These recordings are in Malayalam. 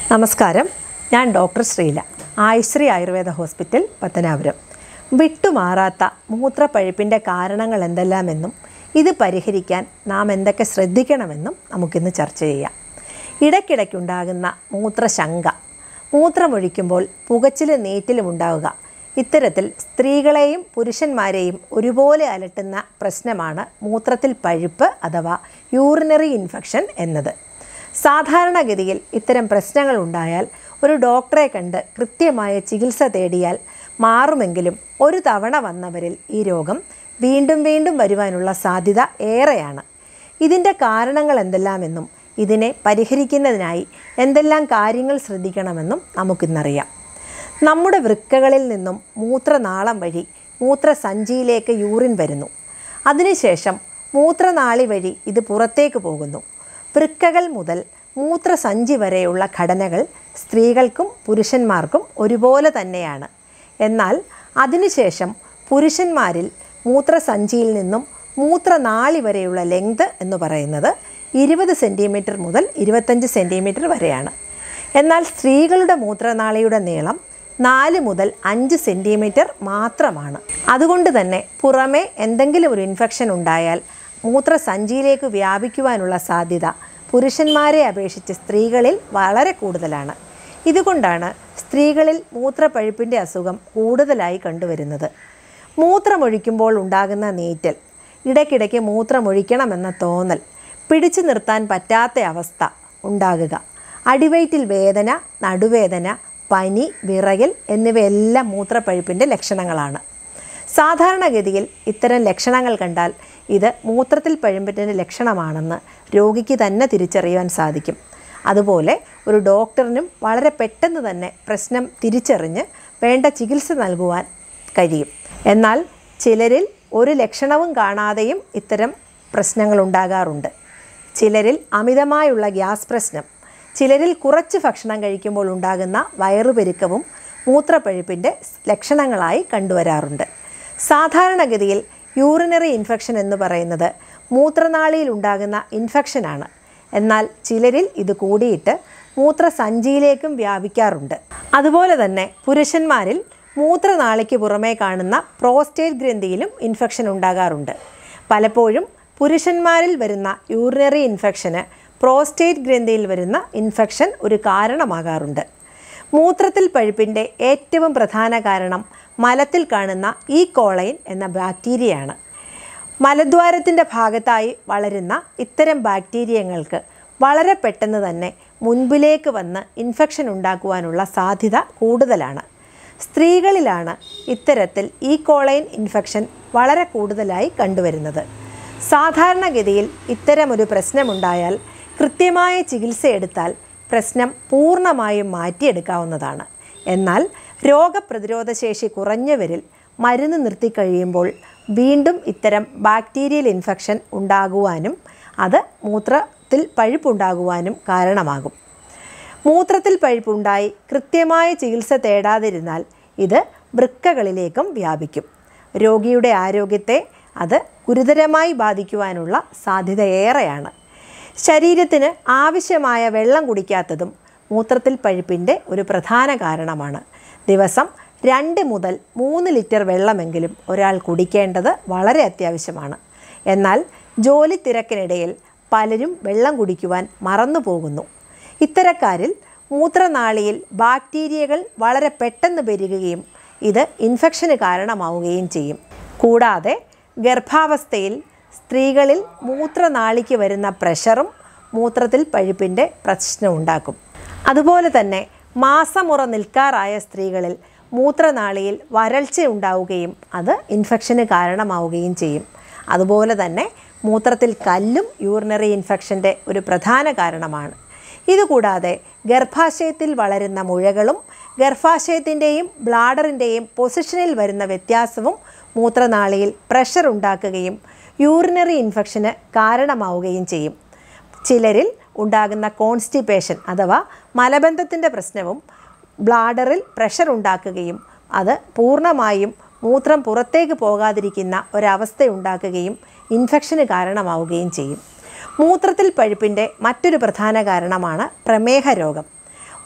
നമസ്കാരം ഞാൻ ഡോക്ടർ ശ്രീല ആയുശ്രീ ആയുർവേദ ഹോസ്പിറ്റൽ പത്തനാപുരം വിട്ടുമാറാത്ത മൂത്രപ്പഴുപ്പിൻ്റെ കാരണങ്ങൾ എന്തെല്ലാമെന്നും ഇത് പരിഹരിക്കാൻ നാം എന്തൊക്കെ ശ്രദ്ധിക്കണമെന്നും നമുക്കിന്ന് ചർച്ച ചെയ്യാം ഇടയ്ക്കിടയ്ക്കുണ്ടാകുന്ന മൂത്രശങ്ക മൂത്രമൊഴിക്കുമ്പോൾ പുകച്ചിലും നീറ്റിലും ഉണ്ടാവുക ഇത്തരത്തിൽ സ്ത്രീകളെയും പുരുഷന്മാരെയും ഒരുപോലെ അലട്ടുന്ന പ്രശ്നമാണ് മൂത്രത്തിൽ പഴുപ്പ് അഥവാ യൂറിനറി ഇൻഫെക്ഷൻ എന്നത് സാധാരണഗതിയിൽ ഇത്തരം പ്രശ്നങ്ങൾ ഉണ്ടായാൽ ഒരു ഡോക്ടറെ കണ്ട് കൃത്യമായ ചികിത്സ തേടിയാൽ മാറുമെങ്കിലും ഒരു തവണ വന്നവരിൽ ഈ രോഗം വീണ്ടും വീണ്ടും വരുവാനുള്ള സാധ്യത ഏറെയാണ് ഇതിൻ്റെ കാരണങ്ങൾ എന്തെല്ലാമെന്നും ഇതിനെ പരിഹരിക്കുന്നതിനായി എന്തെല്ലാം കാര്യങ്ങൾ ശ്രദ്ധിക്കണമെന്നും നമുക്കിന്നറിയാം നമ്മുടെ വൃക്കകളിൽ നിന്നും മൂത്രനാളം വഴി മൂത്രസഞ്ചിയിലേക്ക് യൂറിൻ വരുന്നു അതിനുശേഷം മൂത്രനാളി വഴി ഇത് പുറത്തേക്ക് പോകുന്നു വൃക്കകൾ മുതൽ മൂത്രസഞ്ചി വരെയുള്ള ഘടനകൾ സ്ത്രീകൾക്കും പുരുഷന്മാർക്കും ഒരുപോലെ തന്നെയാണ് എന്നാൽ അതിനുശേഷം പുരുഷന്മാരിൽ മൂത്രസഞ്ചിയിൽ നിന്നും മൂത്രനാളി വരെയുള്ള ലെങ്ത് എന്ന് പറയുന്നത് ഇരുപത് സെൻറ്റിമീറ്റർ മുതൽ ഇരുപത്തഞ്ച് സെൻറ്റിമീറ്റർ വരെയാണ് എന്നാൽ സ്ത്രീകളുടെ മൂത്രനാളിയുടെ നീളം നാല് മുതൽ അഞ്ച് സെൻറ്റിമീറ്റർ മാത്രമാണ് അതുകൊണ്ട് തന്നെ പുറമേ എന്തെങ്കിലും ഒരു ഇൻഫെക്ഷൻ ഉണ്ടായാൽ മൂത്രസഞ്ചിയിലേക്ക് വ്യാപിക്കുവാനുള്ള സാധ്യത പുരുഷന്മാരെ അപേക്ഷിച്ച് സ്ത്രീകളിൽ വളരെ കൂടുതലാണ് ഇതുകൊണ്ടാണ് സ്ത്രീകളിൽ മൂത്രപ്പഴുപ്പിൻ്റെ അസുഖം കൂടുതലായി കണ്ടുവരുന്നത് മൂത്രമൊഴിക്കുമ്പോൾ ഉണ്ടാകുന്ന നീറ്റൽ ഇടയ്ക്കിടയ്ക്ക് മൂത്രമൊഴിക്കണമെന്ന തോന്നൽ പിടിച്ചു നിർത്താൻ പറ്റാത്ത അവസ്ഥ ഉണ്ടാകുക അടിവയറ്റിൽ വേദന നടുവേദന പനി വിറയൽ എന്നിവയെല്ലാം മൂത്രപ്പഴുപ്പിൻ്റെ ലക്ഷണങ്ങളാണ് സാധാരണഗതിയിൽ ഇത്തരം ലക്ഷണങ്ങൾ കണ്ടാൽ ഇത് മൂത്രത്തിൽ പഴുമ്പിൻ്റെ ലക്ഷണമാണെന്ന് രോഗിക്ക് തന്നെ തിരിച്ചറിയുവാൻ സാധിക്കും അതുപോലെ ഒരു ഡോക്ടറിനും വളരെ പെട്ടെന്ന് തന്നെ പ്രശ്നം തിരിച്ചറിഞ്ഞ് വേണ്ട ചികിത്സ നൽകുവാൻ കഴിയും എന്നാൽ ചിലരിൽ ഒരു ലക്ഷണവും കാണാതെയും ഇത്തരം പ്രശ്നങ്ങൾ ഉണ്ടാകാറുണ്ട് ചിലരിൽ അമിതമായുള്ള ഗ്യാസ് പ്രശ്നം ചിലരിൽ കുറച്ച് ഭക്ഷണം കഴിക്കുമ്പോൾ ഉണ്ടാകുന്ന വയറുപെരുക്കവും മൂത്രപ്പഴുപ്പിൻ്റെ ലക്ഷണങ്ങളായി കണ്ടുവരാറുണ്ട് സാധാരണഗതിയിൽ യൂറിനറി ഇൻഫെക്ഷൻ എന്ന് പറയുന്നത് മൂത്രനാളിയിൽ ഉണ്ടാകുന്ന ഇൻഫെക്ഷനാണ് എന്നാൽ ചിലരിൽ ഇത് കൂടിയിട്ട് മൂത്രസഞ്ചിയിലേക്കും വ്യാപിക്കാറുണ്ട് അതുപോലെ തന്നെ പുരുഷന്മാരിൽ മൂത്രനാളിക്ക് പുറമേ കാണുന്ന പ്രോസ്റ്റേറ്റ് ഗ്രന്ഥിയിലും ഇൻഫെക്ഷൻ ഉണ്ടാകാറുണ്ട് പലപ്പോഴും പുരുഷന്മാരിൽ വരുന്ന യൂറിനറി ഇൻഫെക്ഷന് പ്രോസ്റ്റേറ്റ് ഗ്രന്ഥിയിൽ വരുന്ന ഇൻഫെക്ഷൻ ഒരു കാരണമാകാറുണ്ട് മൂത്രത്തിൽ പഴുപ്പിൻ്റെ ഏറ്റവും പ്രധാന കാരണം മലത്തിൽ കാണുന്ന ഈ കോളൈൻ എന്ന ബാക്ടീരിയയാണ് മലദ്വാരത്തിൻ്റെ ഭാഗത്തായി വളരുന്ന ഇത്തരം ബാക്ടീരിയങ്ങൾക്ക് വളരെ പെട്ടെന്ന് തന്നെ മുൻപിലേക്ക് വന്ന് ഇൻഫെക്ഷൻ ഉണ്ടാക്കുവാനുള്ള സാധ്യത കൂടുതലാണ് സ്ത്രീകളിലാണ് ഇത്തരത്തിൽ ഈ കോളൈൻ ഇൻഫെക്ഷൻ വളരെ കൂടുതലായി കണ്ടുവരുന്നത് സാധാരണഗതിയിൽ ഇത്തരമൊരു പ്രശ്നമുണ്ടായാൽ കൃത്യമായ ചികിത്സ എടുത്താൽ പ്രശ്നം പൂർണ്ണമായും മാറ്റിയെടുക്കാവുന്നതാണ് എന്നാൽ രോഗപ്രതിരോധ ശേഷി കുറഞ്ഞവരിൽ മരുന്ന് നിർത്തിക്കഴിയുമ്പോൾ വീണ്ടും ഇത്തരം ബാക്ടീരിയൽ ഇൻഫെക്ഷൻ ഉണ്ടാകുവാനും അത് മൂത്രത്തിൽ പഴുപ്പുണ്ടാകുവാനും കാരണമാകും മൂത്രത്തിൽ പഴുപ്പുണ്ടായി കൃത്യമായ ചികിത്സ തേടാതിരുന്നാൽ ഇത് വൃക്കകളിലേക്കും വ്യാപിക്കും രോഗിയുടെ ആരോഗ്യത്തെ അത് ഗുരുതരമായി ബാധിക്കുവാനുള്ള സാധ്യത ഏറെയാണ് ശരീരത്തിന് ആവശ്യമായ വെള്ളം കുടിക്കാത്തതും മൂത്രത്തിൽ പഴുപ്പിൻ്റെ ഒരു പ്രധാന കാരണമാണ് ദിവസം രണ്ട് മുതൽ മൂന്ന് ലിറ്റർ വെള്ളമെങ്കിലും ഒരാൾ കുടിക്കേണ്ടത് വളരെ അത്യാവശ്യമാണ് എന്നാൽ ജോലി തിരക്കിനിടയിൽ പലരും വെള്ളം കുടിക്കുവാൻ മറന്നു പോകുന്നു ഇത്തരക്കാരിൽ മൂത്രനാളിയിൽ ബാക്ടീരിയകൾ വളരെ പെട്ടെന്ന് പെരുകുകയും ഇത് ഇൻഫെക്ഷന് കാരണമാവുകയും ചെയ്യും കൂടാതെ ഗർഭാവസ്ഥയിൽ സ്ത്രീകളിൽ മൂത്രനാളിക്ക് വരുന്ന പ്രഷറും മൂത്രത്തിൽ പഴുപ്പിൻ്റെ പ്രശ്നം ഉണ്ടാക്കും അതുപോലെ തന്നെ മാസമുറ നിൽക്കാറായ സ്ത്രീകളിൽ മൂത്രനാളിയിൽ വരൾച്ച ഉണ്ടാവുകയും അത് ഇൻഫെക്ഷന് കാരണമാവുകയും ചെയ്യും അതുപോലെ തന്നെ മൂത്രത്തിൽ കല്ലും യൂറിനറി ഇൻഫെക്ഷൻ്റെ ഒരു പ്രധാന കാരണമാണ് ഇതുകൂടാതെ ഗർഭാശയത്തിൽ വളരുന്ന മുഴകളും ഗർഭാശയത്തിൻ്റെയും ബ്ലാഡറിൻ്റെയും പൊസിഷനിൽ വരുന്ന വ്യത്യാസവും മൂത്രനാളിയിൽ പ്രഷർ ഉണ്ടാക്കുകയും യൂറിനറി ഇൻഫെക്ഷന് കാരണമാവുകയും ചെയ്യും ചിലരിൽ ഉണ്ടാകുന്ന കോൺസ്റ്റിപ്പേഷൻ അഥവാ മലബന്ധത്തിൻ്റെ പ്രശ്നവും ബ്ലാഡറിൽ പ്രഷർ ഉണ്ടാക്കുകയും അത് പൂർണ്ണമായും മൂത്രം പുറത്തേക്ക് പോകാതിരിക്കുന്ന ഒരവസ്ഥ ഉണ്ടാക്കുകയും ഇൻഫെക്ഷന് കാരണമാവുകയും ചെയ്യും മൂത്രത്തിൽ പഴുപ്പിൻ്റെ മറ്റൊരു പ്രധാന കാരണമാണ് പ്രമേഹ രോഗം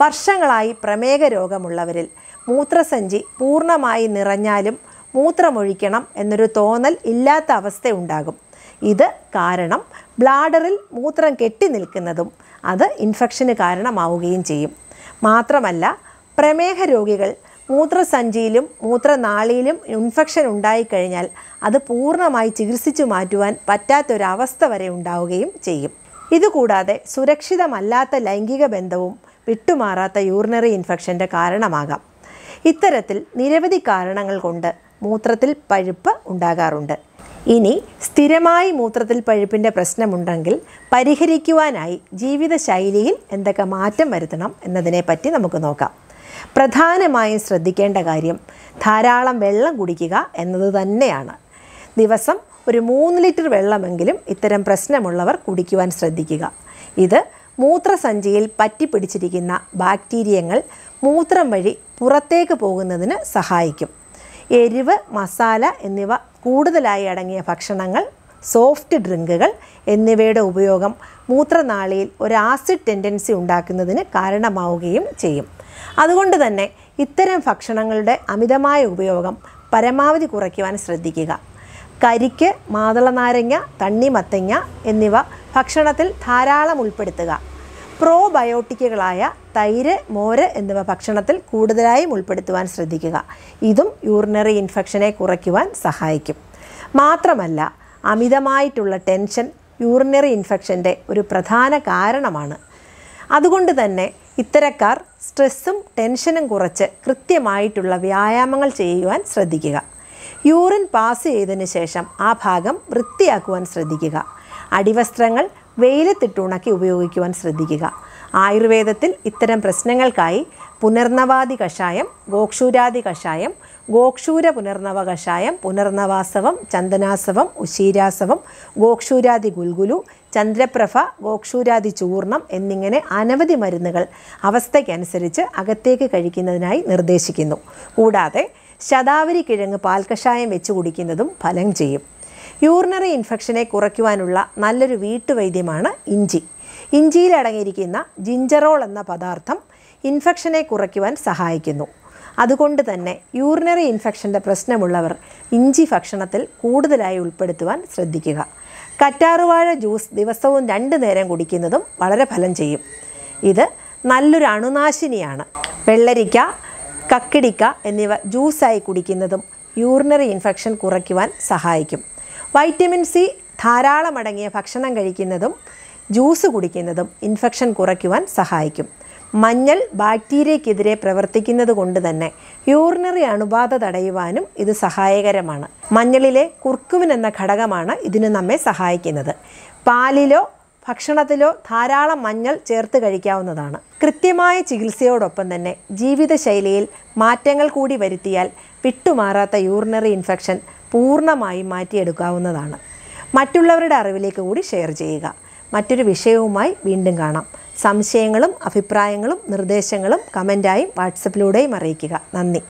വർഷങ്ങളായി പ്രമേഹ രോഗമുള്ളവരിൽ മൂത്രസഞ്ചി പൂർണ്ണമായി നിറഞ്ഞാലും മൂത്രമൊഴിക്കണം എന്നൊരു തോന്നൽ ഇല്ലാത്ത അവസ്ഥയുണ്ടാകും ഇത് കാരണം ബ്ലാഡറിൽ മൂത്രം കെട്ടി നിൽക്കുന്നതും അത് ഇൻഫെക്ഷന് കാരണമാവുകയും ചെയ്യും മാത്രമല്ല പ്രമേഹ രോഗികൾ മൂത്രസഞ്ചിയിലും മൂത്രനാളിയിലും ഇൻഫെക്ഷൻ ഉണ്ടായിക്കഴിഞ്ഞാൽ അത് പൂർണ്ണമായി ചികിത്സിച്ചു മാറ്റുവാൻ പറ്റാത്തൊരവസ്ഥ വരെ ഉണ്ടാവുകയും ചെയ്യും ഇതുകൂടാതെ സുരക്ഷിതമല്ലാത്ത ലൈംഗിക ബന്ധവും വിട്ടുമാറാത്ത യൂറിനറി ഇൻഫെക്ഷൻ്റെ കാരണമാകാം ഇത്തരത്തിൽ നിരവധി കാരണങ്ങൾ കൊണ്ട് മൂത്രത്തിൽ പഴുപ്പ് ഉണ്ടാകാറുണ്ട് ഇനി സ്ഥിരമായി മൂത്രത്തിൽ പഴുപ്പിൻ്റെ പ്രശ്നമുണ്ടെങ്കിൽ പരിഹരിക്കുവാനായി ജീവിതശൈലിയിൽ എന്തൊക്കെ മാറ്റം വരുത്തണം എന്നതിനെപ്പറ്റി നമുക്ക് നോക്കാം പ്രധാനമായും ശ്രദ്ധിക്കേണ്ട കാര്യം ധാരാളം വെള്ളം കുടിക്കുക എന്നത് തന്നെയാണ് ദിവസം ഒരു മൂന്ന് ലിറ്റർ വെള്ളമെങ്കിലും ഇത്തരം പ്രശ്നമുള്ളവർ കുടിക്കുവാൻ ശ്രദ്ധിക്കുക ഇത് മൂത്രസഞ്ചിയിൽ പറ്റിപ്പിടിച്ചിരിക്കുന്ന ബാക്ടീരിയങ്ങൾ മൂത്രം വഴി പുറത്തേക്ക് പോകുന്നതിന് സഹായിക്കും എരിവ് മസാല എന്നിവ കൂടുതലായി അടങ്ങിയ ഭക്ഷണങ്ങൾ സോഫ്റ്റ് ഡ്രിങ്കുകൾ എന്നിവയുടെ ഉപയോഗം മൂത്രനാളിയിൽ ഒരു ആസിഡ് ടെൻഡൻസി ഉണ്ടാക്കുന്നതിന് കാരണമാവുകയും ചെയ്യും അതുകൊണ്ട് തന്നെ ഇത്തരം ഭക്ഷണങ്ങളുടെ അമിതമായ ഉപയോഗം പരമാവധി കുറയ്ക്കുവാൻ ശ്രദ്ധിക്കുക കരിക്ക് മാതളനാരങ്ങ തണ്ണിമത്തങ്ങ എന്നിവ ഭക്ഷണത്തിൽ ധാരാളം ഉൾപ്പെടുത്തുക പ്രോബയോട്ടിക്കുകളായ തൈര് മോര് എന്നിവ ഭക്ഷണത്തിൽ കൂടുതലായും ഉൾപ്പെടുത്തുവാൻ ശ്രദ്ധിക്കുക ഇതും യൂറിനറി ഇൻഫെക്ഷനെ കുറയ്ക്കുവാൻ സഹായിക്കും മാത്രമല്ല അമിതമായിട്ടുള്ള ടെൻഷൻ യൂറിനറി ഇൻഫെക്ഷൻ്റെ ഒരു പ്രധാന കാരണമാണ് അതുകൊണ്ട് തന്നെ ഇത്തരക്കാർ സ്ട്രെസ്സും ടെൻഷനും കുറച്ച് കൃത്യമായിട്ടുള്ള വ്യായാമങ്ങൾ ചെയ്യുവാൻ ശ്രദ്ധിക്കുക യൂറിൻ പാസ് ചെയ്തതിന് ശേഷം ആ ഭാഗം വൃത്തിയാക്കുവാൻ ശ്രദ്ധിക്കുക അടിവസ്ത്രങ്ങൾ വെയിലത്തിട്ട് ഉണക്കി ഉപയോഗിക്കുവാൻ ശ്രദ്ധിക്കുക ആയുർവേദത്തിൽ ഇത്തരം പ്രശ്നങ്ങൾക്കായി പുനർനവാദി കഷായം ഗോക്ഷൂരാദി കഷായം ഗോക്ഷൂര പുനർനവ കഷായം പുനർനവാസവം ചന്ദനാസവം ഉശീരാസവം ഗോക്ഷൂരാദി ഗുൽഗുലു ചന്ദ്രപ്രഭ ഗോക്ഷൂരാദി ചൂർണം എന്നിങ്ങനെ അനവധി മരുന്നുകൾ അവസ്ഥയ്ക്കനുസരിച്ച് അകത്തേക്ക് കഴിക്കുന്നതിനായി നിർദ്ദേശിക്കുന്നു കൂടാതെ ശതാവരി കിഴങ്ങ് പാൽക്കഷായം വെച്ച് കുടിക്കുന്നതും ഫലം ചെയ്യും യൂറിനറി ഇൻഫെക്ഷനെ കുറയ്ക്കുവാനുള്ള നല്ലൊരു വീട്ടുവൈദ്യമാണ് ഇഞ്ചി ഇഞ്ചിയിൽ അടങ്ങിയിരിക്കുന്ന ജിഞ്ചറോൾ എന്ന പദാർത്ഥം ഇൻഫെക്ഷനെ കുറയ്ക്കുവാൻ സഹായിക്കുന്നു അതുകൊണ്ട് തന്നെ യൂറിനറി ഇൻഫെക്ഷൻ്റെ പ്രശ്നമുള്ളവർ ഇഞ്ചി ഭക്ഷണത്തിൽ കൂടുതലായി ഉൾപ്പെടുത്തുവാൻ ശ്രദ്ധിക്കുക കറ്റാറുവാഴ ജ്യൂസ് ദിവസവും രണ്ട് നേരം കുടിക്കുന്നതും വളരെ ഫലം ചെയ്യും ഇത് നല്ലൊരു അണുനാശിനിയാണ് വെള്ളരിക്ക കക്കിടിക്ക എന്നിവ ജ്യൂസായി കുടിക്കുന്നതും യൂറിനറി ഇൻഫെക്ഷൻ കുറയ്ക്കുവാൻ സഹായിക്കും വൈറ്റമിൻ സി ധാരാളം അടങ്ങിയ ഭക്ഷണം കഴിക്കുന്നതും ജ്യൂസ് കുടിക്കുന്നതും ഇൻഫെക്ഷൻ കുറയ്ക്കുവാൻ സഹായിക്കും മഞ്ഞൾ ബാക്ടീരിയക്കെതിരെ പ്രവർത്തിക്കുന്നത് കൊണ്ട് തന്നെ യൂറിനറി അണുബാധ തടയുവാനും ഇത് സഹായകരമാണ് മഞ്ഞളിലെ കുർക്കുമിൻ എന്ന ഘടകമാണ് ഇതിന് നമ്മെ സഹായിക്കുന്നത് പാലിലോ ഭക്ഷണത്തിലോ ധാരാളം മഞ്ഞൾ ചേർത്ത് കഴിക്കാവുന്നതാണ് കൃത്യമായ ചികിത്സയോടൊപ്പം തന്നെ ജീവിതശൈലിയിൽ മാറ്റങ്ങൾ കൂടി വരുത്തിയാൽ വിട്ടുമാറാത്ത യൂറിനറി ഇൻഫെക്ഷൻ പൂർണ്ണമായും മാറ്റിയെടുക്കാവുന്നതാണ് മറ്റുള്ളവരുടെ അറിവിലേക്ക് കൂടി ഷെയർ ചെയ്യുക മറ്റൊരു വിഷയവുമായി വീണ്ടും കാണാം സംശയങ്ങളും അഭിപ്രായങ്ങളും നിർദ്ദേശങ്ങളും കമൻറ്റായും വാട്സപ്പിലൂടെയും അറിയിക്കുക നന്ദി